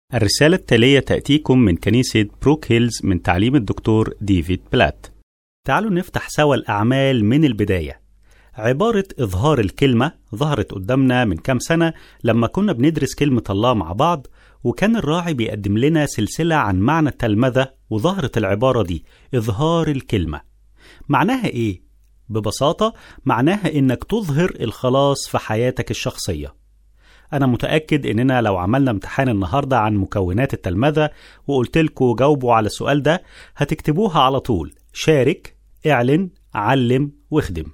الرسالة التالية تأتيكم من كنيسة بروك هيلز من تعليم الدكتور ديفيد بلات. تعالوا نفتح سوا الأعمال من البداية. عبارة إظهار الكلمة ظهرت قدامنا من كام سنة لما كنا بندرس كلمة الله مع بعض وكان الراعي بيقدم لنا سلسلة عن معنى التلمذة وظهرت العبارة دي إظهار الكلمة. معناها إيه؟ ببساطة معناها إنك تظهر الخلاص في حياتك الشخصية. أنا متأكد إننا لو عملنا امتحان النهاردة عن مكونات التلمذة وقلت لكم جاوبوا على السؤال ده هتكتبوها على طول شارك اعلن علم واخدم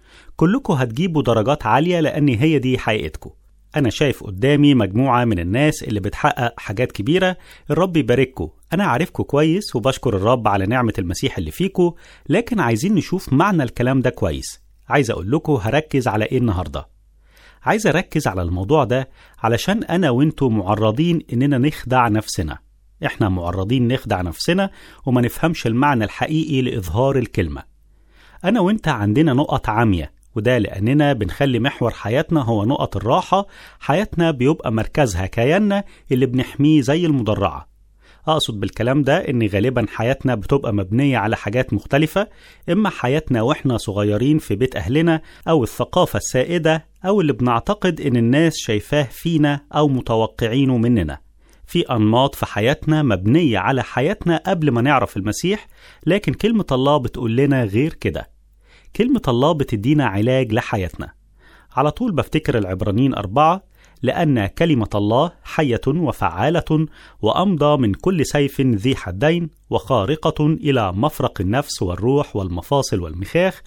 كلكم هتجيبوا درجات عالية لأن هي دي حقيقتكم أنا شايف قدامي مجموعة من الناس اللي بتحقق حاجات كبيرة الرب يبارككم أنا عارفكم كويس وبشكر الرب على نعمة المسيح اللي فيكم لكن عايزين نشوف معنى الكلام ده كويس عايز أقول لكم هركز على إيه النهارده عايز أركز على الموضوع ده علشان أنا وإنتوا معرضين إننا نخدع نفسنا إحنا معرضين نخدع نفسنا وما نفهمش المعنى الحقيقي لإظهار الكلمة أنا وإنت عندنا نقط عامية وده لأننا بنخلي محور حياتنا هو نقط الراحة حياتنا بيبقى مركزها كياننا اللي بنحميه زي المدرعة أقصد بالكلام ده إن غالبا حياتنا بتبقى مبنية على حاجات مختلفة إما حياتنا وإحنا صغيرين في بيت أهلنا أو الثقافة السائدة أو اللي بنعتقد إن الناس شايفاه فينا أو متوقعينه مننا في أنماط في حياتنا مبنية على حياتنا قبل ما نعرف المسيح لكن كلمة الله بتقول لنا غير كده كلمة الله بتدينا علاج لحياتنا على طول بفتكر العبرانيين أربعة لأن كلمة الله حية وفعالة وأمضى من كل سيف ذي حدين وخارقة إلى مفرق النفس والروح والمفاصل والمخاخ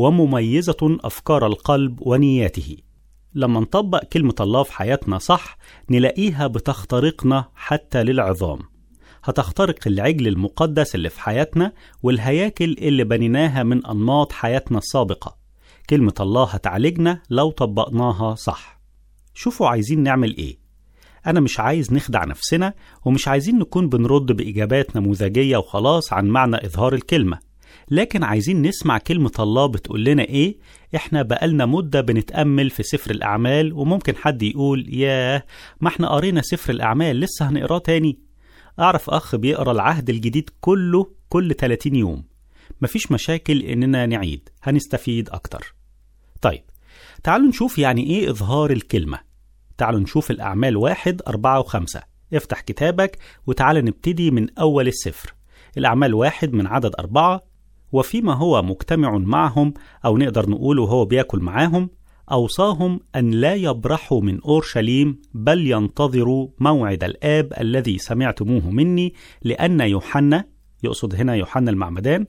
ومميزة أفكار القلب ونياته. لما نطبق كلمة الله في حياتنا صح نلاقيها بتخترقنا حتى للعظام. هتخترق العجل المقدس اللي في حياتنا والهياكل اللي بنيناها من أنماط حياتنا السابقة. كلمة الله هتعالجنا لو طبقناها صح. شوفوا عايزين نعمل ايه انا مش عايز نخدع نفسنا ومش عايزين نكون بنرد باجابات نموذجيه وخلاص عن معنى اظهار الكلمه لكن عايزين نسمع كلمة الله بتقول لنا إيه؟ إحنا بقالنا مدة بنتأمل في سفر الأعمال وممكن حد يقول ياه ما إحنا قرينا سفر الأعمال لسه هنقراه تاني. أعرف أخ بيقرا العهد الجديد كله كل 30 يوم. مفيش مشاكل إننا نعيد، هنستفيد أكتر. طيب تعالوا نشوف يعني إيه إظهار الكلمة تعالوا نشوف الأعمال واحد أربعة وخمسة افتح كتابك وتعالى نبتدي من أول السفر الأعمال واحد من عدد أربعة وفيما هو مجتمع معهم أو نقدر نقول وهو بياكل معاهم أوصاهم أن لا يبرحوا من أورشليم بل ينتظروا موعد الآب الذي سمعتموه مني لأن يوحنا يقصد هنا يوحنا المعمدان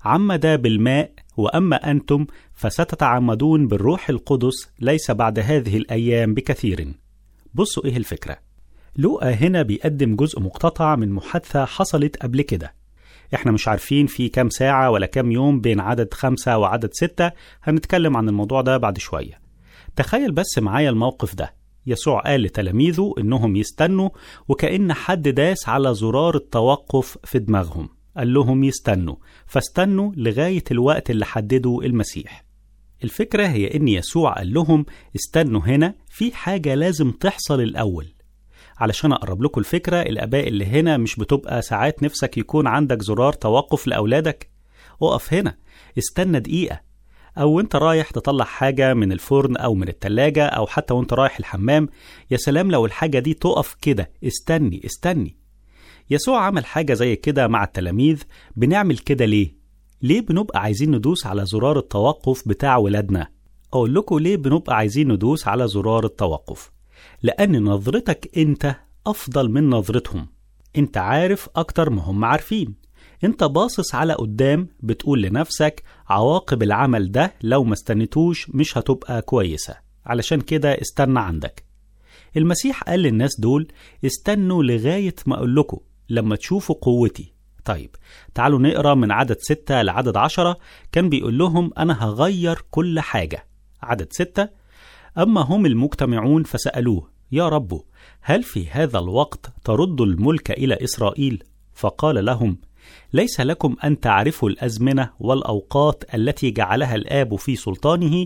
عمد بالماء واما انتم فستتعمدون بالروح القدس ليس بعد هذه الايام بكثير بصوا ايه الفكره لوقا هنا بيقدم جزء مقتطع من محادثه حصلت قبل كده احنا مش عارفين في كام ساعة ولا كام يوم بين عدد خمسة وعدد ستة هنتكلم عن الموضوع ده بعد شوية تخيل بس معايا الموقف ده يسوع قال لتلاميذه انهم يستنوا وكأن حد داس على زرار التوقف في دماغهم قال لهم يستنوا فاستنوا لغاية الوقت اللي حدده المسيح الفكرة هي إن يسوع قال لهم استنوا هنا في حاجة لازم تحصل الأول علشان أقرب لكم الفكرة الآباء اللي هنا مش بتبقى ساعات نفسك يكون عندك زرار توقف لأولادك اقف هنا استنى دقيقة أو وانت رايح تطلع حاجة من الفرن أو من التلاجة أو حتى وانت رايح الحمام يا سلام لو الحاجة دي تقف كده استني استني يسوع عمل حاجة زي كده مع التلاميذ بنعمل كده ليه؟ ليه بنبقى عايزين ندوس على زرار التوقف بتاع ولادنا؟ أقول لكم ليه بنبقى عايزين ندوس على زرار التوقف؟ لأن نظرتك أنت أفضل من نظرتهم أنت عارف أكتر ما هم عارفين أنت باصص على قدام بتقول لنفسك عواقب العمل ده لو ما استنيتوش مش هتبقى كويسة علشان كده استنى عندك المسيح قال للناس دول استنوا لغاية ما أقول لكم لما تشوفوا قوتي طيب تعالوا نقرا من عدد ستة لعدد عشرة كان بيقول لهم أنا هغير كل حاجة عدد ستة أما هم المجتمعون فسألوه يا رب هل في هذا الوقت ترد الملك إلى إسرائيل؟ فقال لهم ليس لكم أن تعرفوا الأزمنة والأوقات التي جعلها الآب في سلطانه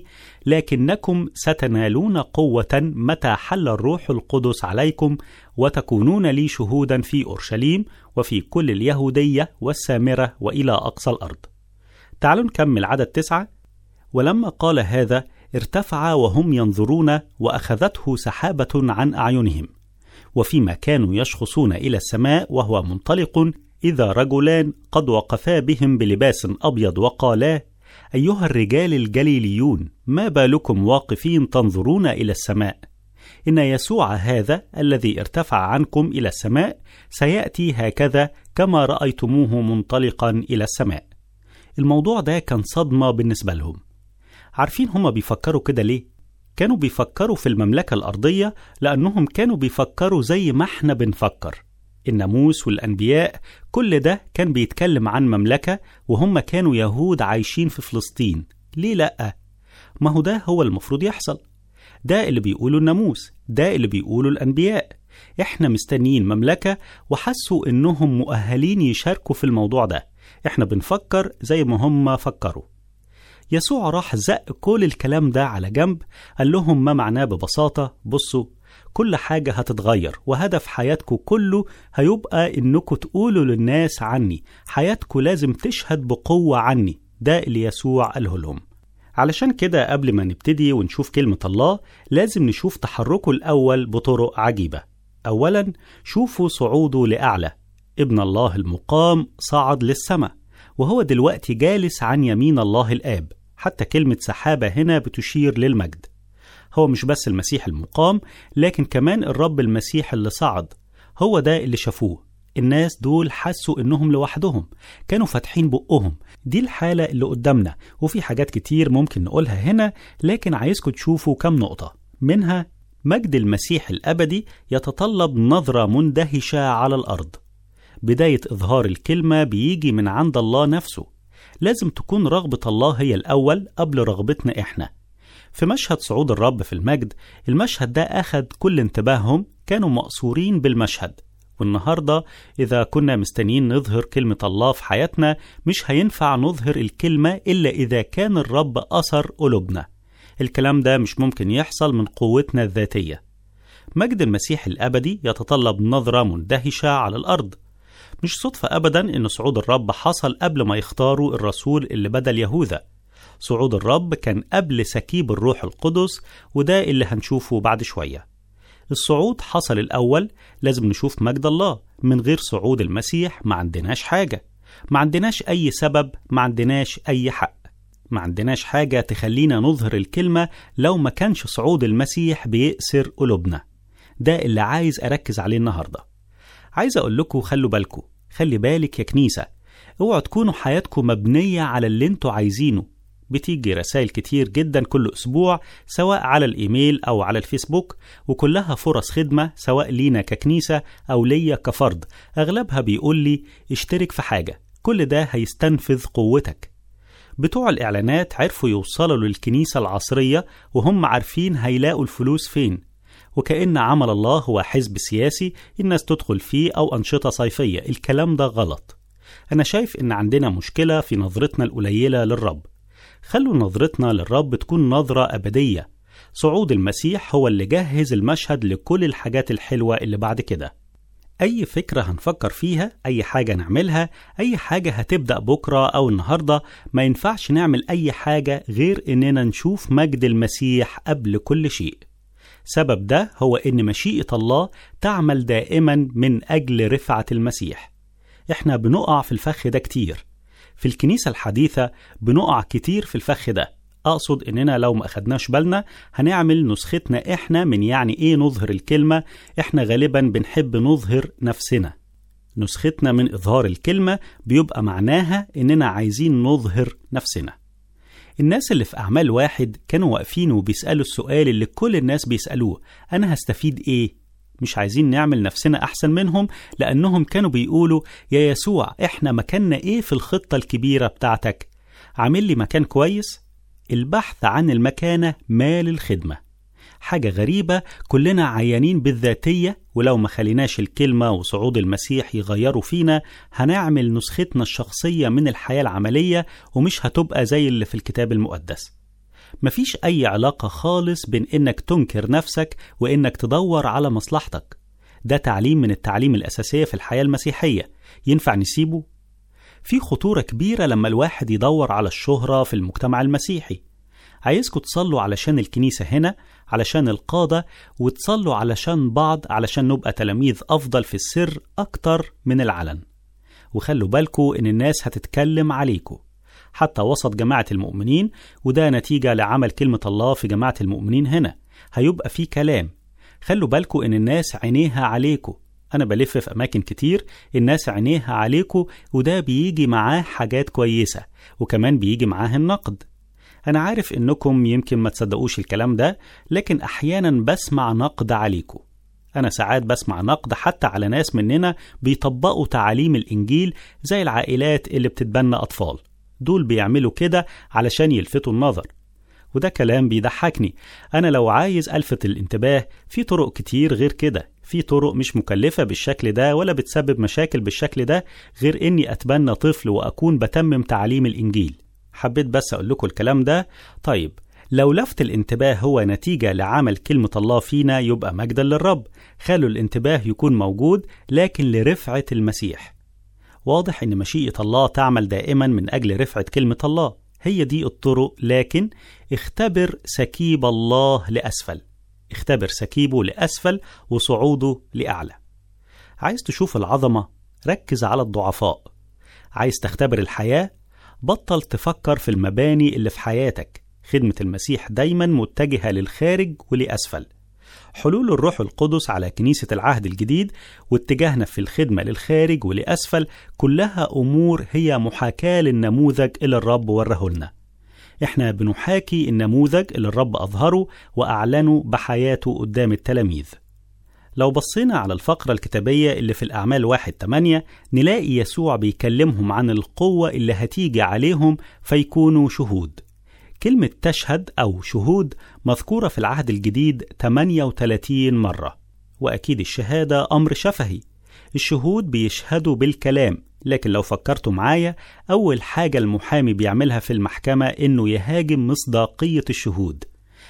لكنكم ستنالون قوة متى حل الروح القدس عليكم وتكونون لي شهودا في أورشليم وفي كل اليهودية والسامرة وإلى أقصى الأرض تعالوا نكمل عدد تسعة ولما قال هذا ارتفع وهم ينظرون وأخذته سحابة عن أعينهم وفيما كانوا يشخصون إلى السماء وهو منطلق إذا رجلان قد وقفا بهم بلباس أبيض وقالا: أيها الرجال الجليليون، ما بالكم واقفين تنظرون إلى السماء؟ إن يسوع هذا الذي ارتفع عنكم إلى السماء سيأتي هكذا كما رأيتموه منطلقا إلى السماء. الموضوع ده كان صدمة بالنسبة لهم. عارفين هما بيفكروا كده ليه؟ كانوا بيفكروا في المملكة الأرضية لأنهم كانوا بيفكروا زي ما احنا بنفكر. الناموس والأنبياء كل ده كان بيتكلم عن مملكة وهم كانوا يهود عايشين في فلسطين ليه لأ؟ ما هو ده هو المفروض يحصل ده اللي بيقوله الناموس ده اللي بيقوله الأنبياء احنا مستنيين مملكة وحسوا انهم مؤهلين يشاركوا في الموضوع ده احنا بنفكر زي ما هم فكروا يسوع راح زق كل الكلام ده على جنب قال لهم ما معناه ببساطة بصوا كل حاجة هتتغير وهدف حياتكم كله هيبقى إنكم تقولوا للناس عني حياتكم لازم تشهد بقوة عني ده اللي يسوع قاله لهم علشان كده قبل ما نبتدي ونشوف كلمة الله لازم نشوف تحركه الأول بطرق عجيبة أولا شوفوا صعوده لأعلى ابن الله المقام صعد للسماء وهو دلوقتي جالس عن يمين الله الآب حتى كلمة سحابة هنا بتشير للمجد هو مش بس المسيح المقام لكن كمان الرب المسيح اللي صعد هو ده اللي شافوه الناس دول حسوا انهم لوحدهم كانوا فاتحين بقهم دي الحالة اللي قدامنا وفي حاجات كتير ممكن نقولها هنا لكن عايزكم تشوفوا كم نقطة منها مجد المسيح الأبدي يتطلب نظرة مندهشة على الأرض بداية إظهار الكلمة بيجي من عند الله نفسه لازم تكون رغبة الله هي الأول قبل رغبتنا إحنا في مشهد صعود الرب في المجد المشهد ده أخد كل انتباههم كانوا مقصورين بالمشهد والنهاردة إذا كنا مستنيين نظهر كلمة الله في حياتنا مش هينفع نظهر الكلمة إلا إذا كان الرب أثر قلوبنا الكلام ده مش ممكن يحصل من قوتنا الذاتية مجد المسيح الأبدي يتطلب نظرة مندهشة على الأرض مش صدفة أبدا إن صعود الرب حصل قبل ما يختاروا الرسول اللي بدل يهوذا صعود الرب كان قبل سكيب الروح القدس وده اللي هنشوفه بعد شوية الصعود حصل الأول لازم نشوف مجد الله من غير صعود المسيح ما عندناش حاجة ما عندناش أي سبب ما عندناش أي حق ما عندناش حاجة تخلينا نظهر الكلمة لو ما كانش صعود المسيح بيأسر قلوبنا ده اللي عايز أركز عليه النهاردة عايز أقول لكم خلوا بالكم خلي بالك يا كنيسة اوعوا تكونوا حياتكم مبنية على اللي انتوا عايزينه بتيجي رسائل كتير جدا كل أسبوع سواء على الإيميل أو على الفيسبوك وكلها فرص خدمة سواء لينا ككنيسة أو ليا كفرد أغلبها بيقول لي اشترك في حاجة كل ده هيستنفذ قوتك بتوع الإعلانات عرفوا يوصلوا للكنيسة العصرية وهم عارفين هيلاقوا الفلوس فين وكأن عمل الله هو حزب سياسي الناس تدخل فيه أو أنشطة صيفية الكلام ده غلط أنا شايف إن عندنا مشكلة في نظرتنا القليلة للرب خلوا نظرتنا للرب تكون نظرة أبدية صعود المسيح هو اللي جهز المشهد لكل الحاجات الحلوة اللي بعد كده أي فكرة هنفكر فيها أي حاجة نعملها أي حاجة هتبدأ بكرة أو النهاردة ما ينفعش نعمل أي حاجة غير إننا نشوف مجد المسيح قبل كل شيء سبب ده هو إن مشيئة الله تعمل دائما من أجل رفعة المسيح إحنا بنقع في الفخ ده كتير في الكنيسة الحديثة بنقع كتير في الفخ ده أقصد إننا لو ما أخدناش بالنا هنعمل نسختنا إحنا من يعني إيه نظهر الكلمة إحنا غالبا بنحب نظهر نفسنا نسختنا من إظهار الكلمة بيبقى معناها إننا عايزين نظهر نفسنا الناس اللي في أعمال واحد كانوا واقفين وبيسألوا السؤال اللي كل الناس بيسألوه أنا هستفيد إيه؟ مش عايزين نعمل نفسنا أحسن منهم لأنهم كانوا بيقولوا يا يسوع إحنا مكاننا إيه في الخطة الكبيرة بتاعتك؟ عامل لي مكان كويس؟ البحث عن المكانة مال الخدمة حاجة غريبة كلنا عيانين بالذاتية ولو ما خليناش الكلمة وصعود المسيح يغيروا فينا هنعمل نسختنا الشخصية من الحياة العملية ومش هتبقى زي اللي في الكتاب المقدس مفيش أي علاقة خالص بين إنك تنكر نفسك وإنك تدور على مصلحتك ده تعليم من التعليم الأساسية في الحياة المسيحية ينفع نسيبه؟ في خطورة كبيرة لما الواحد يدور على الشهرة في المجتمع المسيحي عايزكم تصلوا علشان الكنيسة هنا علشان القادة وتصلوا علشان بعض علشان نبقى تلاميذ أفضل في السر أكتر من العلن وخلوا بالكم إن الناس هتتكلم عليكم حتى وسط جماعة المؤمنين وده نتيجة لعمل كلمة الله في جماعة المؤمنين هنا هيبقى في كلام خلوا بالكم إن الناس عينيها عليكم أنا بلف في أماكن كتير الناس عينيها عليكم وده بيجي معاه حاجات كويسة وكمان بيجي معاه النقد أنا عارف إنكم يمكن ما تصدقوش الكلام ده لكن أحيانا بسمع نقد عليكم أنا ساعات بسمع نقد حتى على ناس مننا بيطبقوا تعاليم الإنجيل زي العائلات اللي بتتبنى أطفال دول بيعملوا كده علشان يلفتوا النظر وده كلام بيضحكني أنا لو عايز ألفت الانتباه في طرق كتير غير كده في طرق مش مكلفة بالشكل ده ولا بتسبب مشاكل بالشكل ده غير إني أتبنى طفل وأكون بتمم تعاليم الإنجيل حبيت بس أقول لكم الكلام ده طيب لو لفت الانتباه هو نتيجة لعمل كلمة الله فينا يبقى مجدا للرب خلوا الانتباه يكون موجود لكن لرفعة المسيح واضح ان مشيئة الله تعمل دائما من اجل رفعة كلمة الله هي دي الطرق لكن اختبر سكيب الله لأسفل اختبر سكيبه لأسفل وصعوده لأعلى عايز تشوف العظمة ركز على الضعفاء عايز تختبر الحياة بطل تفكر في المباني اللي في حياتك خدمة المسيح دايما متجهة للخارج ولأسفل حلول الروح القدس على كنيسة العهد الجديد واتجاهنا في الخدمة للخارج ولأسفل كلها أمور هي محاكاة للنموذج اللي الرب ورهولنا احنا بنحاكي النموذج اللي الرب أظهره وأعلنه بحياته قدام التلاميذ لو بصينا على الفقرة الكتابية اللي في الأعمال واحد تمانية نلاقي يسوع بيكلمهم عن القوة اللي هتيجي عليهم فيكونوا شهود كلمة تشهد أو شهود مذكورة في العهد الجديد 38 مرة وأكيد الشهادة أمر شفهي الشهود بيشهدوا بالكلام لكن لو فكرتوا معايا أول حاجة المحامي بيعملها في المحكمة إنه يهاجم مصداقية الشهود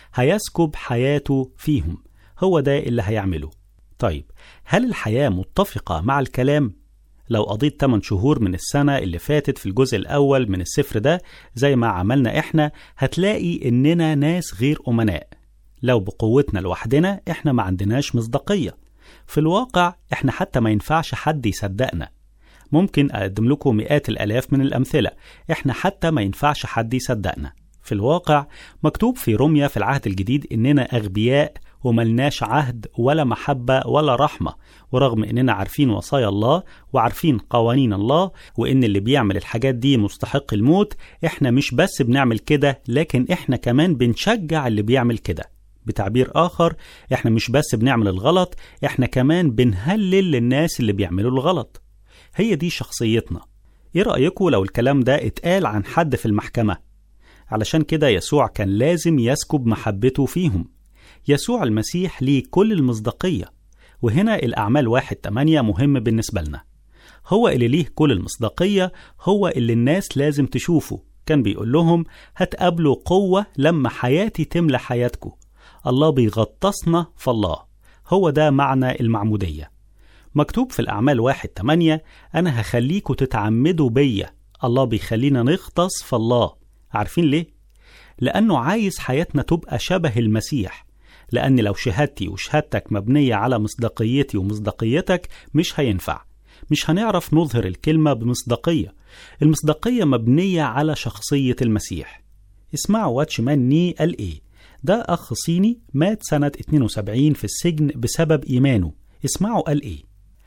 هيسكب حياته فيهم هو ده اللي هيعمله طيب هل الحياة متفقة مع الكلام؟ لو قضيت 8 شهور من السنة اللي فاتت في الجزء الأول من السفر ده زي ما عملنا إحنا هتلاقي إننا ناس غير أمناء لو بقوتنا لوحدنا إحنا ما عندناش مصداقية في الواقع إحنا حتى ما ينفعش حد يصدقنا ممكن أقدم لكم مئات الآلاف من الأمثلة إحنا حتى ما ينفعش حد يصدقنا في الواقع مكتوب في روميا في العهد الجديد إننا أغبياء وملناش عهد ولا محبة ولا رحمة ورغم إننا عارفين وصايا الله وعارفين قوانين الله وإن اللي بيعمل الحاجات دي مستحق الموت إحنا مش بس بنعمل كده لكن إحنا كمان بنشجع اللي بيعمل كده بتعبير آخر إحنا مش بس بنعمل الغلط إحنا كمان بنهلل للناس اللي بيعملوا الغلط هي دي شخصيتنا إيه رأيكم لو الكلام ده اتقال عن حد في المحكمة علشان كده يسوع كان لازم يسكب محبته فيهم يسوع المسيح ليه كل المصداقية وهنا الأعمال واحد تمانية مهم بالنسبة لنا هو اللي ليه كل المصداقية هو اللي الناس لازم تشوفه كان بيقول لهم هتقابلوا قوة لما حياتي تملى حياتكم الله بيغطسنا في الله هو ده معنى المعمودية مكتوب في الأعمال واحد تمانية أنا هخليكوا تتعمدوا بيا الله بيخلينا نغطس في الله عارفين ليه؟ لأنه عايز حياتنا تبقى شبه المسيح لأن لو شهادتي وشهادتك مبنية على مصداقيتي ومصداقيتك مش هينفع مش هنعرف نظهر الكلمة بمصداقية المصداقية مبنية على شخصية المسيح اسمعوا واتشمان ني قال ايه ده أخ صيني مات سنة 72 في السجن بسبب إيمانه اسمعوا قال ايه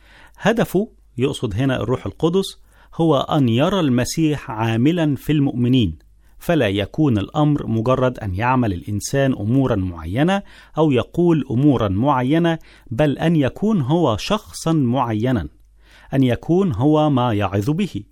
هدفه يقصد هنا الروح القدس هو أن يرى المسيح عاملا في المؤمنين فلا يكون الامر مجرد ان يعمل الانسان امورا معينه او يقول امورا معينه بل ان يكون هو شخصا معينا ان يكون هو ما يعظ به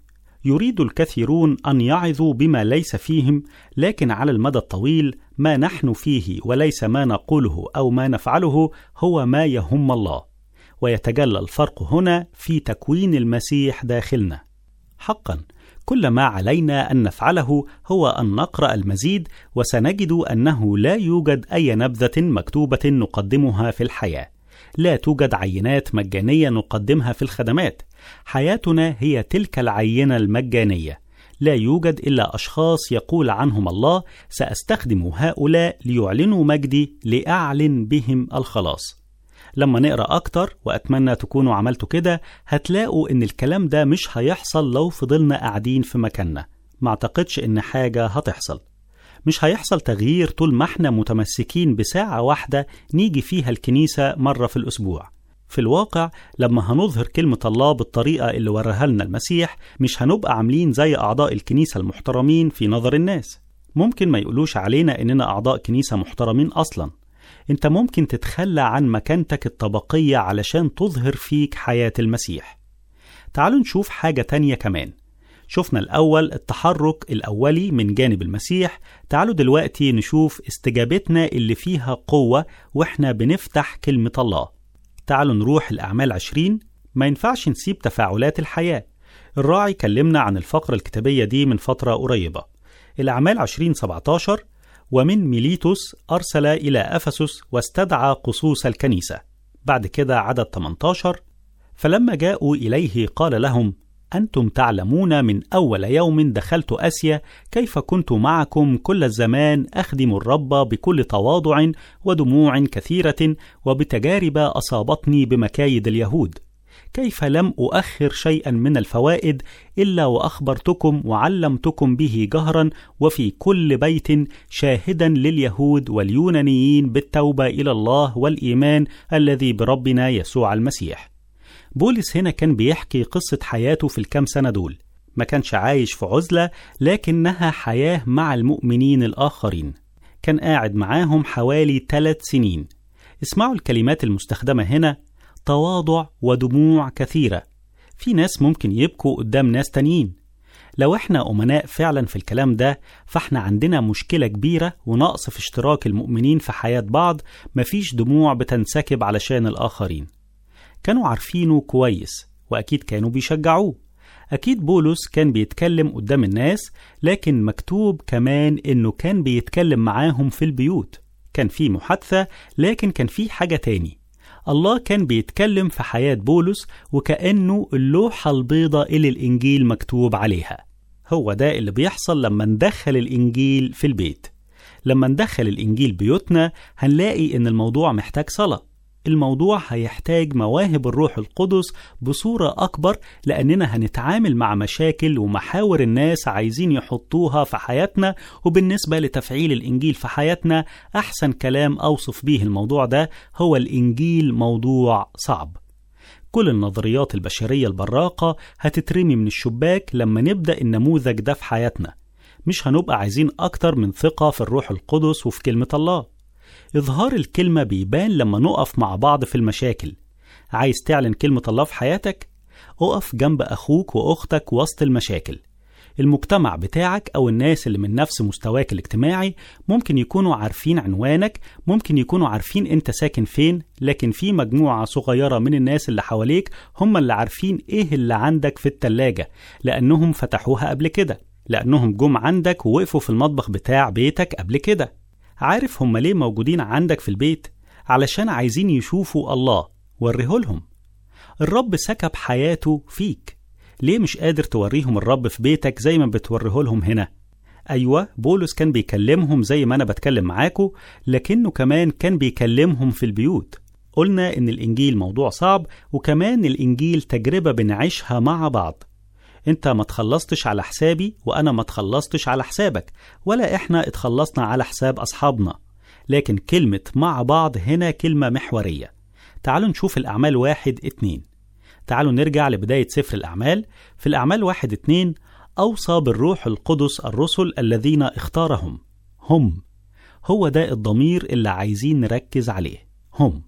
يريد الكثيرون أن يعظوا بما ليس فيهم لكن على المدى الطويل ما نحن فيه وليس ما نقوله أو ما نفعله هو ما يهم الله ويتجلى الفرق هنا في تكوين المسيح داخلنا حقا كل ما علينا ان نفعله هو ان نقرا المزيد وسنجد انه لا يوجد اي نبذه مكتوبه نقدمها في الحياه لا توجد عينات مجانيه نقدمها في الخدمات حياتنا هي تلك العينه المجانيه لا يوجد الا اشخاص يقول عنهم الله ساستخدم هؤلاء ليعلنوا مجدي لاعلن بهم الخلاص لما نقرا اكتر واتمنى تكونوا عملتوا كده هتلاقوا ان الكلام ده مش هيحصل لو فضلنا قاعدين في مكاننا ما اعتقدش ان حاجه هتحصل مش هيحصل تغيير طول ما احنا متمسكين بساعه واحده نيجي فيها الكنيسه مره في الاسبوع في الواقع لما هنظهر كلمة الله بالطريقة اللي وراها لنا المسيح مش هنبقى عاملين زي أعضاء الكنيسة المحترمين في نظر الناس ممكن ما يقولوش علينا إننا أعضاء كنيسة محترمين أصلا انت ممكن تتخلى عن مكانتك الطبقية علشان تظهر فيك حياة المسيح تعالوا نشوف حاجة تانية كمان شفنا الأول التحرك الأولي من جانب المسيح تعالوا دلوقتي نشوف استجابتنا اللي فيها قوة وإحنا بنفتح كلمة الله تعالوا نروح الأعمال عشرين ما ينفعش نسيب تفاعلات الحياة الراعي كلمنا عن الفقرة الكتابية دي من فترة قريبة الأعمال عشرين 17 ومن ميليتوس أرسل إلى أفسس واستدعى قصوص الكنيسة بعد كده عدد 18 فلما جاءوا إليه قال لهم أنتم تعلمون من أول يوم دخلت آسيا كيف كنت معكم كل الزمان أخدم الرب بكل تواضع ودموع كثيرة وبتجارب أصابتني بمكايد اليهود كيف لم أؤخر شيئا من الفوائد إلا وأخبرتكم وعلمتكم به جهرا وفي كل بيت شاهدا لليهود واليونانيين بالتوبة إلى الله والإيمان الذي بربنا يسوع المسيح بولس هنا كان بيحكي قصة حياته في الكام سنة دول ما كانش عايش في عزلة لكنها حياة مع المؤمنين الآخرين كان قاعد معاهم حوالي ثلاث سنين اسمعوا الكلمات المستخدمة هنا تواضع ودموع كثيرة في ناس ممكن يبكوا قدام ناس تانيين لو احنا أمناء فعلا في الكلام ده فاحنا عندنا مشكلة كبيرة ونقص في اشتراك المؤمنين في حياة بعض مفيش دموع بتنسكب علشان الآخرين كانوا عارفينه كويس وأكيد كانوا بيشجعوه أكيد بولس كان بيتكلم قدام الناس لكن مكتوب كمان إنه كان بيتكلم معاهم في البيوت كان في محادثة لكن كان في حاجة تاني الله كان بيتكلم في حياة بولس وكأنه اللوحة البيضاء اللي الإنجيل مكتوب عليها هو ده اللي بيحصل لما ندخل الإنجيل في البيت لما ندخل الإنجيل بيوتنا هنلاقي إن الموضوع محتاج صلاة الموضوع هيحتاج مواهب الروح القدس بصورة أكبر لأننا هنتعامل مع مشاكل ومحاور الناس عايزين يحطوها في حياتنا وبالنسبة لتفعيل الإنجيل في حياتنا أحسن كلام أوصف به الموضوع ده هو الإنجيل موضوع صعب كل النظريات البشرية البراقة هتترمي من الشباك لما نبدأ النموذج ده في حياتنا مش هنبقى عايزين أكتر من ثقة في الروح القدس وفي كلمة الله إظهار الكلمة بيبان لما نقف مع بعض في المشاكل عايز تعلن كلمة الله في حياتك؟ اقف جنب أخوك وأختك وسط المشاكل المجتمع بتاعك أو الناس اللي من نفس مستواك الاجتماعي ممكن يكونوا عارفين عنوانك ممكن يكونوا عارفين انت ساكن فين لكن في مجموعة صغيرة من الناس اللي حواليك هم اللي عارفين ايه اللي عندك في التلاجة لأنهم فتحوها قبل كده لأنهم جم عندك ووقفوا في المطبخ بتاع بيتك قبل كده عارف هم ليه موجودين عندك في البيت علشان عايزين يشوفوا الله وريهولهم الرب سكب حياته فيك ليه مش قادر توريهم الرب في بيتك زي ما بتوريهولهم هنا أيوة بولس كان بيكلمهم زي ما أنا بتكلم معاكو لكنه كمان كان بيكلمهم في البيوت قلنا إن الإنجيل موضوع صعب وكمان الإنجيل تجربة بنعيشها مع بعض انت ما تخلصتش على حسابي وانا ما تخلصتش على حسابك ولا احنا اتخلصنا على حساب اصحابنا لكن كلمة مع بعض هنا كلمة محورية تعالوا نشوف الأعمال واحد اتنين تعالوا نرجع لبداية سفر الأعمال في الأعمال واحد اتنين أوصى بالروح القدس الرسل الذين اختارهم هم هو ده الضمير اللي عايزين نركز عليه هم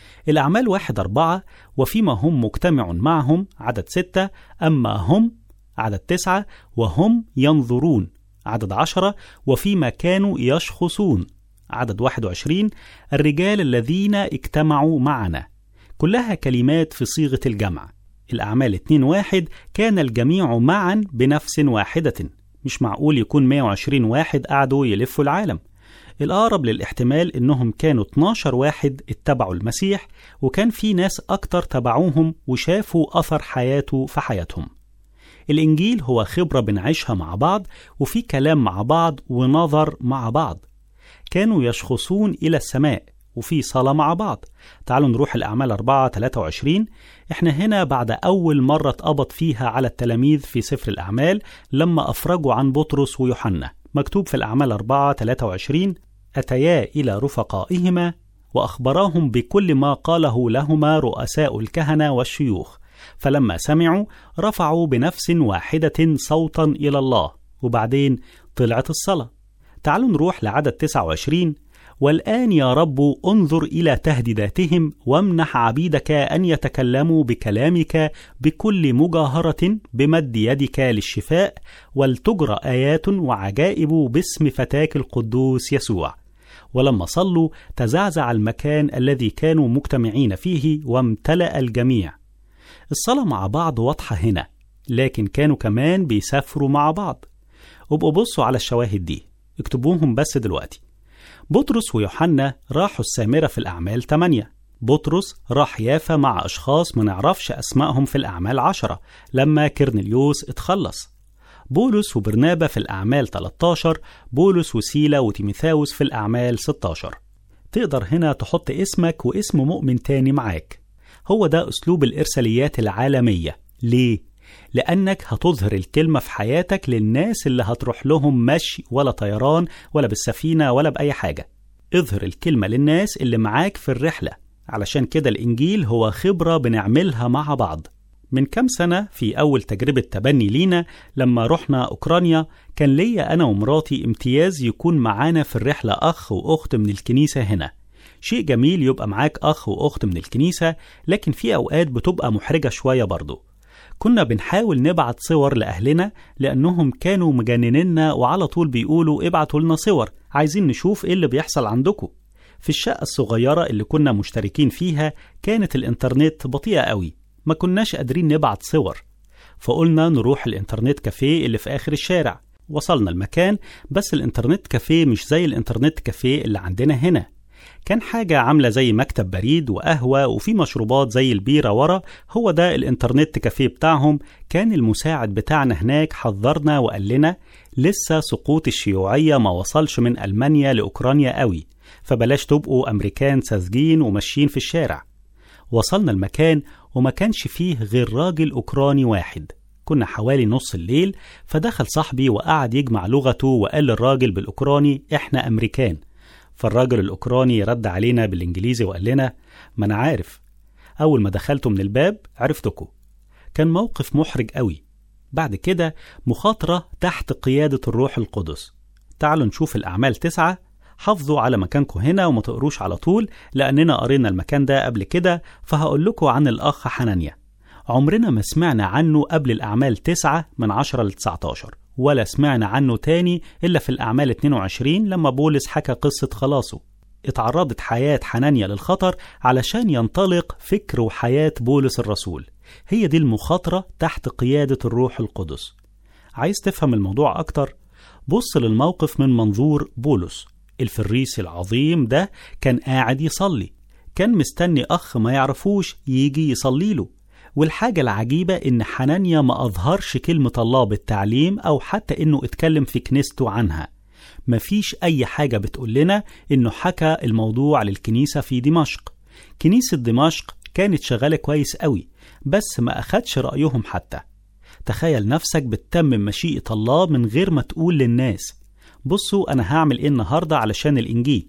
الأعمال واحد أربعة وفيما هم مجتمع معهم عدد ستة أما هم عدد تسعة وهم ينظرون عدد عشرة وفيما كانوا يشخصون عدد 21 الرجال الذين اجتمعوا معنا كلها كلمات في صيغة الجمع الأعمال 2 واحد كان الجميع معا بنفس واحدة مش معقول يكون 120 واحد قعدوا يلفوا العالم الأقرب للاحتمال إنهم كانوا 12 واحد اتبعوا المسيح وكان في ناس أكتر تبعوهم وشافوا أثر حياته في حياتهم الإنجيل هو خبرة بنعيشها مع بعض وفي كلام مع بعض ونظر مع بعض كانوا يشخصون إلى السماء وفي صلاة مع بعض تعالوا نروح الأعمال 4 23 احنا هنا بعد أول مرة اتقبض فيها على التلاميذ في سفر الأعمال لما أفرجوا عن بطرس ويوحنا مكتوب في الأعمال 4 23 أتيا إلى رفقائهما وأخبراهم بكل ما قاله لهما رؤساء الكهنة والشيوخ فلما سمعوا رفعوا بنفس واحدة صوتا إلى الله وبعدين طلعت الصلاة تعالوا نروح لعدد 29 والآن يا رب انظر إلى تهديداتهم وامنح عبيدك أن يتكلموا بكلامك بكل مجاهرة بمد يدك للشفاء ولتجرى آيات وعجائب باسم فتاك القدوس يسوع ولما صلوا تزعزع المكان الذي كانوا مجتمعين فيه وامتلأ الجميع الصلاة مع بعض واضحة هنا لكن كانوا كمان بيسافروا مع بعض وابقوا بصوا على الشواهد دي اكتبوهم بس دلوقتي بطرس ويوحنا راحوا السامرة في الأعمال 8 بطرس راح يافا مع أشخاص ما نعرفش أسمائهم في الأعمال 10 لما كرنليوس اتخلص بولس وبرنابا في الأعمال 13 بولس وسيلا وتيميثاوس في الأعمال 16 تقدر هنا تحط اسمك واسم مؤمن تاني معاك هو ده أسلوب الإرساليات العالمية ليه؟ لأنك هتظهر الكلمة في حياتك للناس اللي هتروح لهم مشي ولا طيران ولا بالسفينة ولا بأي حاجة اظهر الكلمة للناس اللي معاك في الرحلة علشان كده الإنجيل هو خبرة بنعملها مع بعض من كام سنة في أول تجربة تبني لينا لما رحنا أوكرانيا كان ليا أنا ومراتي امتياز يكون معانا في الرحلة أخ وأخت من الكنيسة هنا شيء جميل يبقى معاك أخ وأخت من الكنيسة لكن في أوقات بتبقى محرجة شوية برضه كنا بنحاول نبعت صور لأهلنا لأنهم كانوا مجنننا وعلى طول بيقولوا ابعتوا لنا صور عايزين نشوف ايه اللي بيحصل عندكم في الشقة الصغيرة اللي كنا مشتركين فيها كانت الإنترنت بطيئة قوي ما كناش قادرين نبعت صور فقلنا نروح الإنترنت كافيه اللي في آخر الشارع وصلنا المكان بس الإنترنت كافيه مش زي الإنترنت كافيه اللي عندنا هنا كان حاجة عاملة زي مكتب بريد وقهوة وفي مشروبات زي البيرة ورا هو ده الانترنت كافيه بتاعهم كان المساعد بتاعنا هناك حذرنا وقال لنا لسه سقوط الشيوعية ما وصلش من ألمانيا لأوكرانيا قوي فبلاش تبقوا أمريكان ساذجين وماشيين في الشارع وصلنا المكان وما كانش فيه غير راجل أوكراني واحد كنا حوالي نص الليل فدخل صاحبي وقعد يجمع لغته وقال للراجل بالأوكراني إحنا أمريكان فالراجل الأوكراني رد علينا بالإنجليزي وقال لنا ما أنا عارف أول ما دخلتوا من الباب عرفتكوا كان موقف محرج قوي بعد كده مخاطرة تحت قيادة الروح القدس تعالوا نشوف الأعمال تسعة حافظوا على مكانكم هنا وما تقروش على طول لأننا قرينا المكان ده قبل كده فهقول لكم عن الأخ حنانيا عمرنا ما سمعنا عنه قبل الأعمال تسعة من عشرة ل 19 ولا سمعنا عنه تاني إلا في الأعمال 22 لما بولس حكى قصة خلاصه اتعرضت حياة حنانيا للخطر علشان ينطلق فكر وحياة بولس الرسول هي دي المخاطرة تحت قيادة الروح القدس عايز تفهم الموضوع أكتر بص للموقف من منظور بولس الفريسي العظيم ده كان قاعد يصلي كان مستني أخ ما يعرفوش يجي يصلي له والحاجة العجيبة إن حنانيا ما أظهرش كلمة الله بالتعليم أو حتى إنه اتكلم في كنيسته عنها مفيش أي حاجة بتقول لنا إنه حكى الموضوع للكنيسة في دمشق كنيسة دمشق كانت شغالة كويس قوي بس ما أخدش رأيهم حتى تخيل نفسك بتتمم مشيئة الله من غير ما تقول للناس بصوا أنا هعمل إيه النهاردة علشان الإنجيل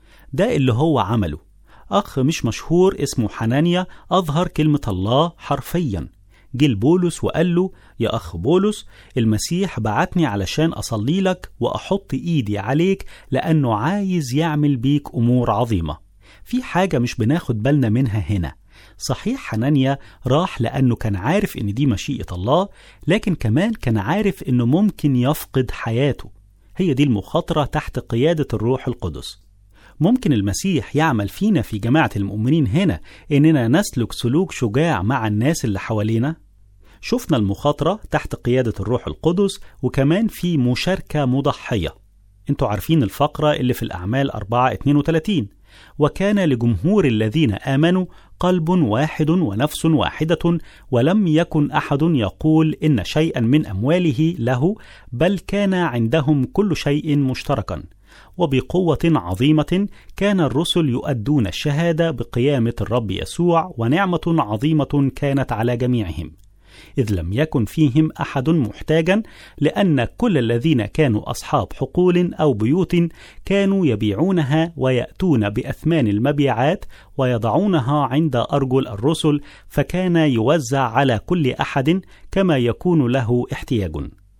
ده اللي هو عمله أخ مش مشهور اسمه حنانيا أظهر كلمة الله حرفيا جه بولس وقال له يا أخ بولس المسيح بعتني علشان أصلي لك وأحط إيدي عليك لأنه عايز يعمل بيك أمور عظيمة في حاجة مش بناخد بالنا منها هنا صحيح حنانيا راح لأنه كان عارف إن دي مشيئة الله لكن كمان كان عارف إنه ممكن يفقد حياته هي دي المخاطرة تحت قيادة الروح القدس ممكن المسيح يعمل فينا في جماعة المؤمنين هنا إننا نسلك سلوك شجاع مع الناس اللي حوالينا شفنا المخاطرة تحت قيادة الروح القدس وكمان في مشاركة مضحية انتوا عارفين الفقرة اللي في الأعمال 4 32 وكان لجمهور الذين آمنوا قلب واحد ونفس واحدة ولم يكن أحد يقول إن شيئا من أمواله له بل كان عندهم كل شيء مشتركا وبقوة عظيمة كان الرسل يؤدون الشهادة بقيامة الرب يسوع ونعمة عظيمة كانت على جميعهم إذ لم يكن فيهم أحد محتاجا لأن كل الذين كانوا أصحاب حقول أو بيوت كانوا يبيعونها ويأتون بأثمان المبيعات ويضعونها عند أرجل الرسل فكان يوزع على كل أحد كما يكون له احتياج.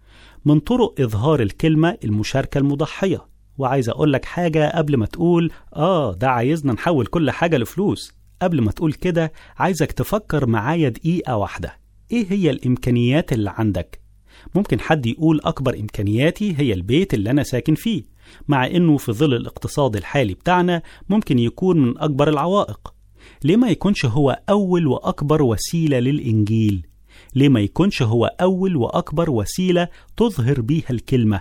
من طرق إظهار الكلمة المشاركة المضحية وعايز أقول لك حاجة قبل ما تقول آه ده عايزنا نحول كل حاجة لفلوس قبل ما تقول كده عايزك تفكر معايا دقيقة واحدة ايه هي الامكانيات اللي عندك ممكن حد يقول اكبر امكانياتي هي البيت اللي انا ساكن فيه مع انه في ظل الاقتصاد الحالي بتاعنا ممكن يكون من اكبر العوائق ليه ما يكونش هو اول واكبر وسيله للانجيل ليه ما يكونش هو اول واكبر وسيله تظهر بيها الكلمه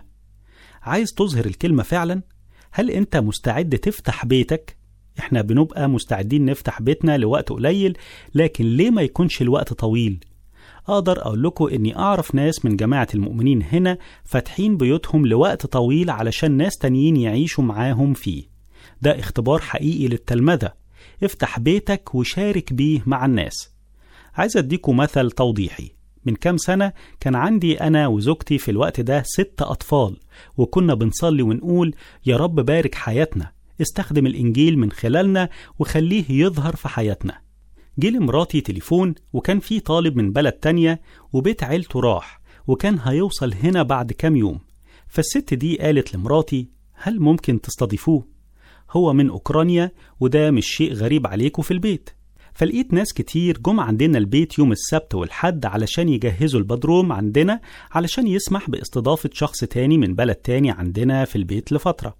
عايز تظهر الكلمه فعلا هل انت مستعد تفتح بيتك احنا بنبقى مستعدين نفتح بيتنا لوقت قليل لكن ليه ما يكونش الوقت طويل أقدر أقول لكم إني أعرف ناس من جماعة المؤمنين هنا فاتحين بيوتهم لوقت طويل علشان ناس تانيين يعيشوا معاهم فيه ده اختبار حقيقي للتلمذة افتح بيتك وشارك بيه مع الناس عايز أديكم مثل توضيحي من كام سنة كان عندي أنا وزوجتي في الوقت ده ست أطفال وكنا بنصلي ونقول يا رب بارك حياتنا استخدم الإنجيل من خلالنا وخليه يظهر في حياتنا جه لمراتي تليفون وكان في طالب من بلد تانية وبيت عيلته راح وكان هيوصل هنا بعد كام يوم فالست دي قالت لمراتي هل ممكن تستضيفوه؟ هو من أوكرانيا وده مش شيء غريب عليكم في البيت فلقيت ناس كتير جم عندنا البيت يوم السبت والحد علشان يجهزوا البدروم عندنا علشان يسمح باستضافة شخص تاني من بلد تاني عندنا في البيت لفترة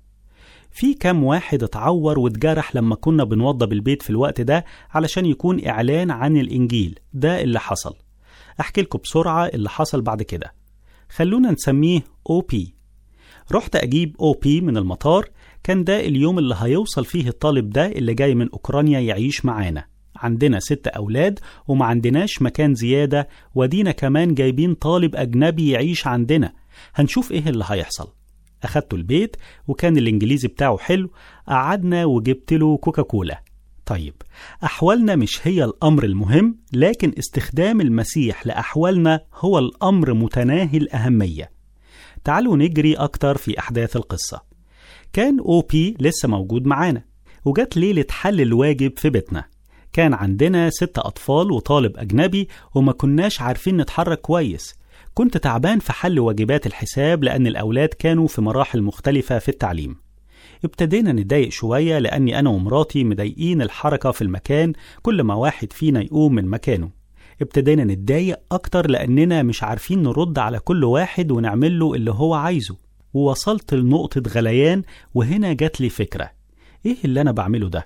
في كام واحد اتعور واتجرح لما كنا بنوضب البيت في الوقت ده علشان يكون إعلان عن الإنجيل ده اللي حصل أحكي لكم بسرعة اللي حصل بعد كده خلونا نسميه أو بي رحت أجيب أو بي من المطار كان ده اليوم اللي هيوصل فيه الطالب ده اللي جاي من أوكرانيا يعيش معانا عندنا ست أولاد وما عندناش مكان زيادة ودينا كمان جايبين طالب أجنبي يعيش عندنا هنشوف إيه اللي هيحصل أخدته البيت وكان الإنجليزي بتاعه حلو قعدنا وجبت له كوكاكولا طيب أحوالنا مش هي الأمر المهم لكن استخدام المسيح لأحوالنا هو الأمر متناهي الأهمية تعالوا نجري أكتر في أحداث القصة كان أو بي لسه موجود معانا وجت ليلة حل الواجب في بيتنا كان عندنا ست أطفال وطالب أجنبي وما كناش عارفين نتحرك كويس كنت تعبان في حل واجبات الحساب لأن الأولاد كانوا في مراحل مختلفة في التعليم ابتدينا نتضايق شوية لأني أنا ومراتي مضايقين الحركة في المكان كل ما واحد فينا يقوم من مكانه ابتدينا نتضايق أكتر لأننا مش عارفين نرد على كل واحد ونعمل له اللي هو عايزه ووصلت لنقطة غليان وهنا جات لي فكرة إيه اللي أنا بعمله ده؟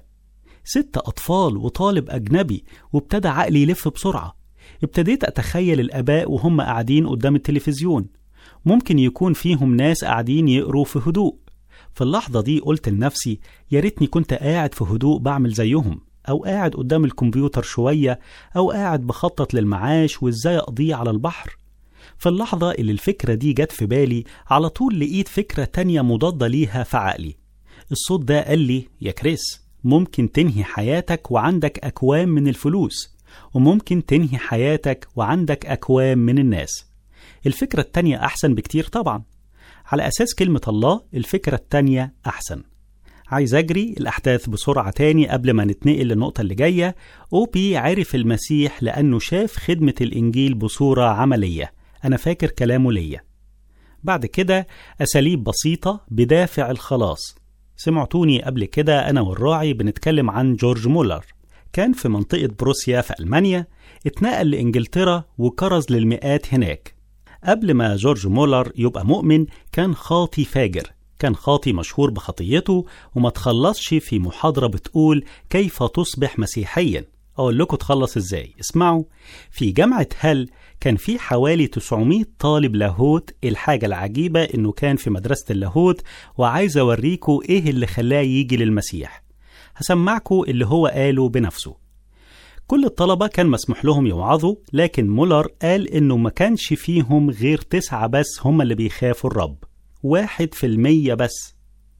ست أطفال وطالب أجنبي وابتدى عقلي يلف بسرعة ابتديت أتخيل الآباء وهم قاعدين قدام التلفزيون ممكن يكون فيهم ناس قاعدين يقروا في هدوء في اللحظة دي قلت لنفسي يا ريتني كنت قاعد في هدوء بعمل زيهم أو قاعد قدام الكمبيوتر شوية أو قاعد بخطط للمعاش وإزاي أقضيه على البحر في اللحظة اللي الفكرة دي جت في بالي على طول لقيت فكرة تانية مضادة ليها في عقلي الصوت ده قال لي يا كريس ممكن تنهي حياتك وعندك أكوام من الفلوس وممكن تنهي حياتك وعندك أكوام من الناس الفكرة التانية أحسن بكتير طبعا على أساس كلمة الله الفكرة التانية أحسن عايز أجري الأحداث بسرعة تاني قبل ما نتنقل للنقطة اللي جاية أوبي عرف المسيح لأنه شاف خدمة الإنجيل بصورة عملية أنا فاكر كلامه ليا بعد كده أساليب بسيطة بدافع الخلاص سمعتوني قبل كده أنا والراعي بنتكلم عن جورج مولر كان في منطقة بروسيا في ألمانيا اتنقل لإنجلترا وكرز للمئات هناك قبل ما جورج مولر يبقى مؤمن كان خاطي فاجر كان خاطي مشهور بخطيته وما تخلصش في محاضرة بتقول كيف تصبح مسيحيا أقول لكم تخلص إزاي اسمعوا في جامعة هل كان في حوالي 900 طالب لاهوت الحاجة العجيبة إنه كان في مدرسة اللاهوت وعايز أوريكم إيه اللي خلاه يجي للمسيح هسمعكم اللي هو قاله بنفسه كل الطلبة كان مسموح لهم يوعظوا لكن مولر قال إنه ما كانش فيهم غير تسعة بس هم اللي بيخافوا الرب واحد في المية بس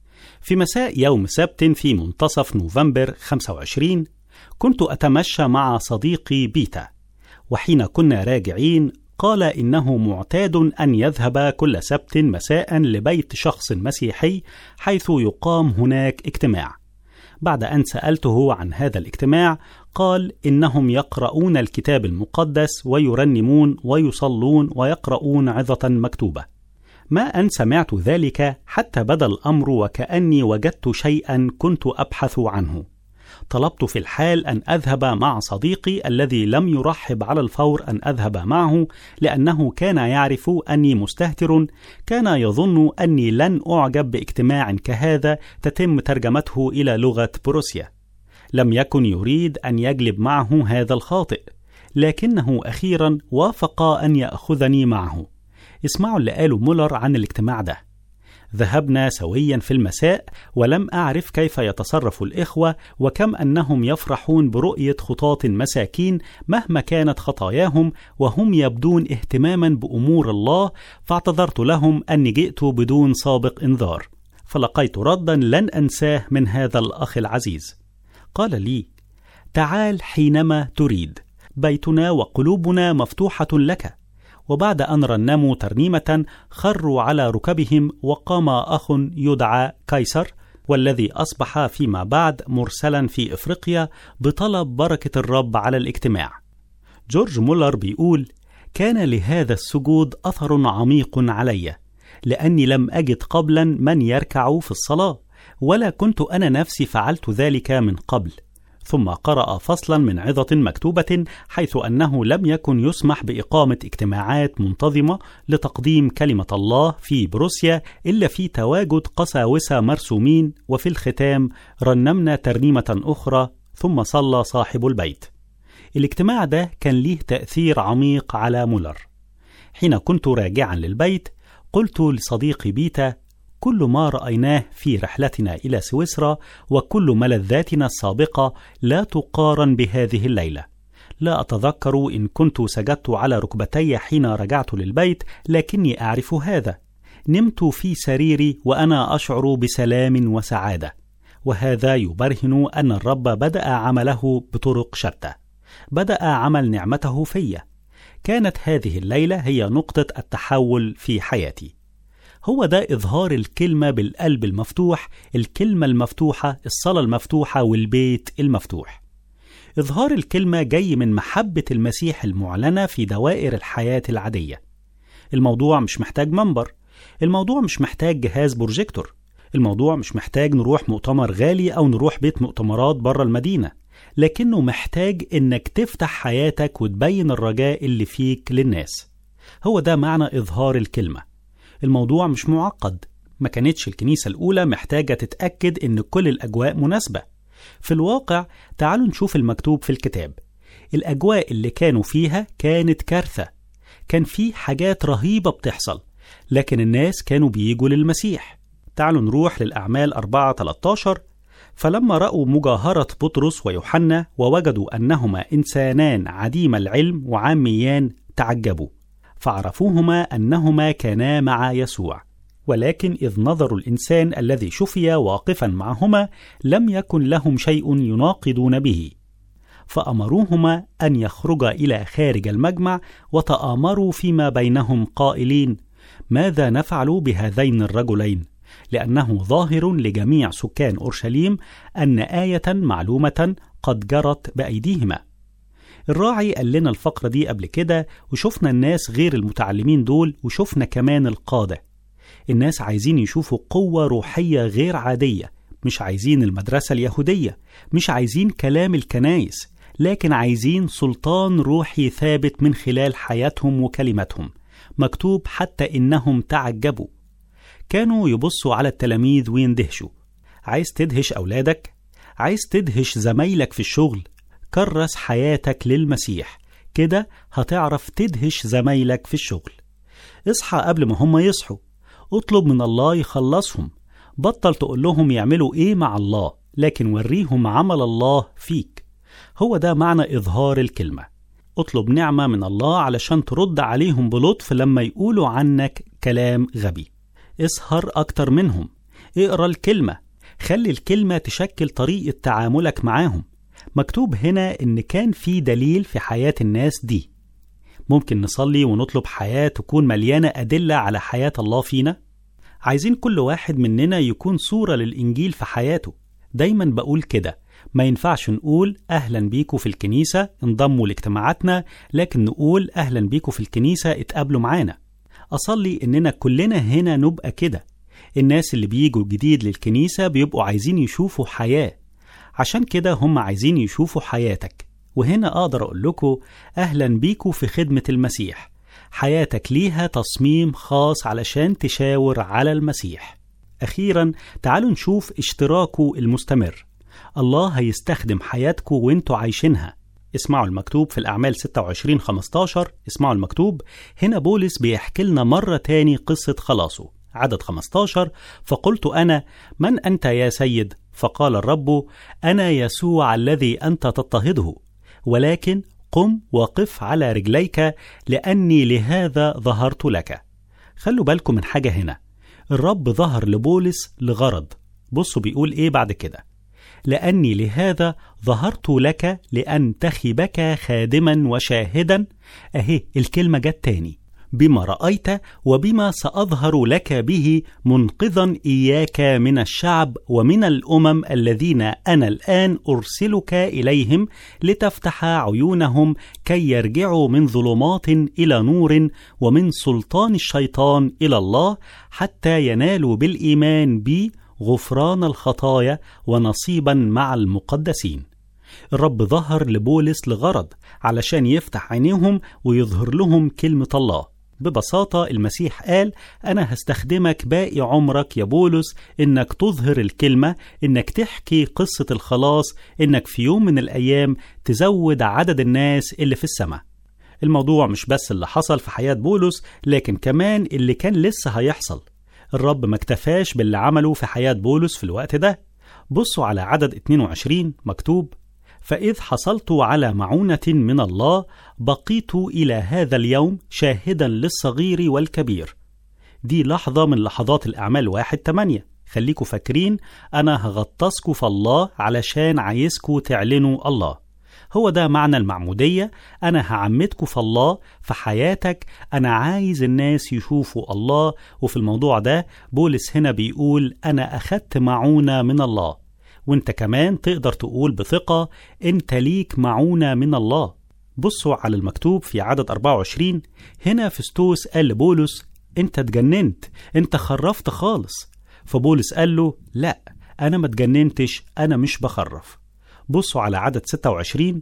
في مساء يوم سبت في منتصف نوفمبر 25 كنت أتمشى مع صديقي بيتا وحين كنا راجعين قال إنه معتاد أن يذهب كل سبت مساء لبيت شخص مسيحي حيث يقام هناك اجتماع بعد أن سألته عن هذا الاجتماع قال إنهم يقرؤون الكتاب المقدس ويرنمون ويصلون ويقرؤون عظة مكتوبة ما أن سمعت ذلك حتى بدا الأمر وكأني وجدت شيئا كنت أبحث عنه طلبت في الحال أن أذهب مع صديقي الذي لم يرحب على الفور أن أذهب معه لأنه كان يعرف أني مستهتر كان يظن أني لن أعجب باجتماع كهذا تتم ترجمته إلى لغة بروسيا لم يكن يريد أن يجلب معه هذا الخاطئ لكنه أخيرا وافق أن يأخذني معه اسمعوا اللي قاله مولر عن الاجتماع ده ذهبنا سويا في المساء ولم أعرف كيف يتصرف الإخوة وكم أنهم يفرحون برؤية خطاة مساكين مهما كانت خطاياهم وهم يبدون اهتماما بأمور الله فاعتذرت لهم أني جئت بدون سابق إنذار فلقيت ردا لن أنساه من هذا الأخ العزيز قال لي تعال حينما تريد بيتنا وقلوبنا مفتوحة لك وبعد أن رنموا ترنيمة خروا على ركبهم وقام أخ يدعى قيصر والذي أصبح فيما بعد مرسلا في إفريقيا بطلب بركة الرب على الاجتماع جورج مولر بيقول كان لهذا السجود أثر عميق علي لأني لم أجد قبلا من يركع في الصلاة ولا كنت أنا نفسي فعلت ذلك من قبل ثم قرأ فصلا من عظة مكتوبة حيث أنه لم يكن يسمح بإقامة اجتماعات منتظمة لتقديم كلمة الله في بروسيا إلا في تواجد قساوسة مرسومين وفي الختام رنمنا ترنيمة أخرى ثم صلى صاحب البيت. الاجتماع ده كان ليه تأثير عميق على مولر. حين كنت راجعا للبيت قلت لصديقي بيتا كل ما رأيناه في رحلتنا إلى سويسرا وكل ملذاتنا السابقة لا تقارن بهذه الليلة. لا أتذكر إن كنت سجدت على ركبتي حين رجعت للبيت، لكني أعرف هذا. نمت في سريري وأنا أشعر بسلام وسعادة. وهذا يبرهن أن الرب بدأ عمله بطرق شتى. بدأ عمل نعمته في. كانت هذه الليلة هي نقطة التحول في حياتي. هو ده إظهار الكلمة بالقلب المفتوح الكلمة المفتوحة الصلاة المفتوحة والبيت المفتوح إظهار الكلمة جاي من محبة المسيح المعلنة في دوائر الحياة العادية الموضوع مش محتاج منبر الموضوع مش محتاج جهاز بروجيكتور الموضوع مش محتاج نروح مؤتمر غالي أو نروح بيت مؤتمرات بره المدينة لكنه محتاج إنك تفتح حياتك وتبين الرجاء اللي فيك للناس هو ده معنى إظهار الكلمة الموضوع مش معقد ما كانتش الكنيسة الأولى محتاجة تتأكد إن كل الأجواء مناسبة في الواقع تعالوا نشوف المكتوب في الكتاب الأجواء اللي كانوا فيها كانت كارثة كان في حاجات رهيبة بتحصل لكن الناس كانوا بيجوا للمسيح تعالوا نروح للأعمال 4 13 فلما رأوا مجاهرة بطرس ويوحنا ووجدوا أنهما إنسانان عديم العلم وعاميان تعجبوا فعرفوهما انهما كانا مع يسوع ولكن اذ نظروا الانسان الذي شفي واقفا معهما لم يكن لهم شيء يناقضون به فامروهما ان يخرجا الى خارج المجمع وتامروا فيما بينهم قائلين ماذا نفعل بهذين الرجلين لانه ظاهر لجميع سكان اورشليم ان ايه معلومه قد جرت بايديهما الراعي قال لنا الفقرة دي قبل كده وشفنا الناس غير المتعلمين دول وشفنا كمان القادة الناس عايزين يشوفوا قوة روحية غير عادية مش عايزين المدرسة اليهودية مش عايزين كلام الكنايس لكن عايزين سلطان روحي ثابت من خلال حياتهم وكلماتهم مكتوب حتى إنهم تعجبوا كانوا يبصوا على التلاميذ ويندهشوا عايز تدهش أولادك؟ عايز تدهش زمايلك في الشغل؟ كرس حياتك للمسيح كده هتعرف تدهش زمايلك في الشغل اصحى قبل ما هم يصحوا اطلب من الله يخلصهم بطل تقول لهم يعملوا ايه مع الله لكن وريهم عمل الله فيك هو ده معنى إظهار الكلمة اطلب نعمة من الله علشان ترد عليهم بلطف لما يقولوا عنك كلام غبي اسهر أكتر منهم اقرا الكلمة خلي الكلمة تشكل طريقة تعاملك معاهم مكتوب هنا إن كان في دليل في حياة الناس دي ممكن نصلي ونطلب حياة تكون مليانة أدلة على حياة الله فينا عايزين كل واحد مننا يكون صورة للإنجيل في حياته دايما بقول كده ما ينفعش نقول أهلا بيكوا في الكنيسة انضموا لاجتماعاتنا لكن نقول أهلا بيكوا في الكنيسة اتقابلوا معانا أصلي إننا كلنا هنا نبقى كده الناس اللي بيجوا جديد للكنيسة بيبقوا عايزين يشوفوا حياة عشان كده هم عايزين يشوفوا حياتك وهنا أقدر أقول لكم أهلا بيكوا في خدمة المسيح حياتك ليها تصميم خاص علشان تشاور على المسيح أخيرا تعالوا نشوف اشتراكه المستمر الله هيستخدم حياتكم وانتوا عايشينها اسمعوا المكتوب في الأعمال 26 15 اسمعوا المكتوب هنا بولس بيحكي لنا مرة تاني قصة خلاصه عدد 15 فقلت أنا من أنت يا سيد فقال الرب أنا يسوع الذي أنت تضطهده ولكن قم وقف على رجليك لأني لهذا ظهرت لك خلوا بالكم من حاجة هنا الرب ظهر لبولس لغرض بصوا بيقول إيه بعد كده لأني لهذا ظهرت لك لأنتخبك خادما وشاهدا أهي الكلمة جت تاني بما رأيت وبما سأظهر لك به منقذا إياك من الشعب ومن الأمم الذين أنا الآن أرسلك إليهم لتفتح عيونهم كي يرجعوا من ظلمات إلى نور ومن سلطان الشيطان إلى الله حتى ينالوا بالإيمان بي غفران الخطايا ونصيبا مع المقدسين الرب ظهر لبولس لغرض علشان يفتح عينيهم ويظهر لهم كلمة الله ببساطة المسيح قال أنا هستخدمك باقي عمرك يا بولس إنك تظهر الكلمة إنك تحكي قصة الخلاص إنك في يوم من الأيام تزود عدد الناس اللي في السماء الموضوع مش بس اللي حصل في حياة بولس لكن كمان اللي كان لسه هيحصل الرب ما اكتفاش باللي عمله في حياة بولس في الوقت ده بصوا على عدد 22 مكتوب فإذ حصلت على معونة من الله بقيت إلى هذا اليوم شاهدا للصغير والكبير دي لحظة من لحظات الأعمال واحد تمانية خليكوا فاكرين أنا هغطسكوا في الله علشان عايزكوا تعلنوا الله هو ده معنى المعمودية أنا هعمدكوا في الله في حياتك أنا عايز الناس يشوفوا الله وفي الموضوع ده بولس هنا بيقول أنا أخدت معونة من الله وانت كمان تقدر تقول بثقة انت ليك معونة من الله بصوا على المكتوب في عدد 24 هنا فستوس قال لبولس انت اتجننت انت خرفت خالص فبولس قال له لا انا ما اتجننتش انا مش بخرف بصوا على عدد 26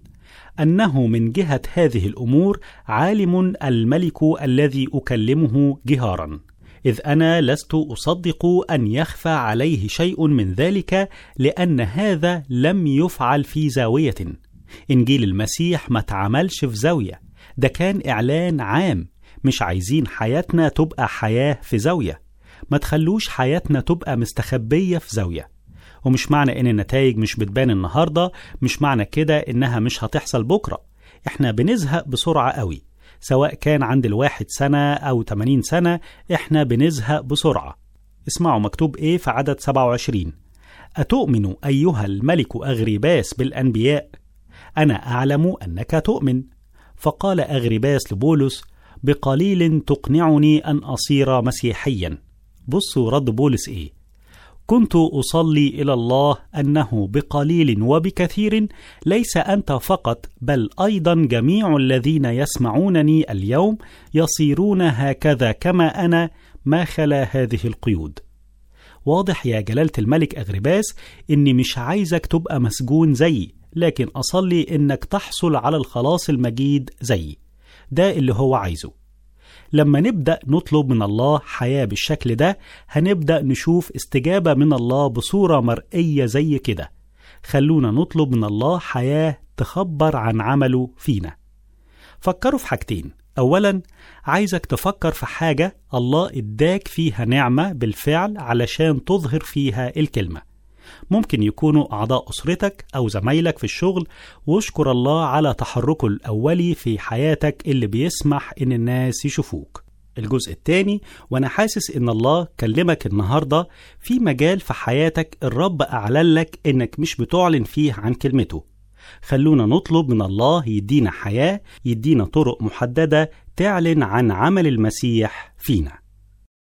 أنه من جهة هذه الأمور عالم الملك الذي أكلمه جهارا إذ أنا لست أصدق أن يخفى عليه شيء من ذلك لأن هذا لم يفعل في زاوية إنجيل المسيح ما اتعملش في زاوية ده كان إعلان عام مش عايزين حياتنا تبقى حياة في زاوية ما تخلوش حياتنا تبقى مستخبية في زاوية ومش معنى إن النتائج مش بتبان النهاردة مش معنى كده إنها مش هتحصل بكرة إحنا بنزهق بسرعة قوي سواء كان عند الواحد سنة أو 80 سنة إحنا بنزهق بسرعة اسمعوا مكتوب إيه في عدد 27 أتؤمن أيها الملك أغرباس بالأنبياء أنا أعلم أنك تؤمن فقال أغرباس لبولس بقليل تقنعني أن أصير مسيحيا بصوا رد بولس إيه كنت أصلي إلى الله أنه بقليل وبكثير ليس أنت فقط بل أيضا جميع الذين يسمعونني اليوم يصيرون هكذا كما أنا ما خلا هذه القيود واضح يا جلالة الملك أغرباس إني مش عايزك تبقى مسجون زيي لكن أصلي إنك تحصل على الخلاص المجيد زيي ده اللي هو عايزه لما نبدأ نطلب من الله حياة بالشكل ده هنبدأ نشوف استجابة من الله بصورة مرئية زي كده خلونا نطلب من الله حياة تخبر عن عمله فينا فكروا في حاجتين أولا عايزك تفكر في حاجة الله اداك فيها نعمة بالفعل علشان تظهر فيها الكلمة ممكن يكونوا أعضاء أسرتك أو زمايلك في الشغل واشكر الله على تحركه الأولي في حياتك اللي بيسمح إن الناس يشوفوك الجزء الثاني وأنا حاسس إن الله كلمك النهاردة في مجال في حياتك الرب أعلن لك إنك مش بتعلن فيه عن كلمته خلونا نطلب من الله يدينا حياة يدينا طرق محددة تعلن عن عمل المسيح فينا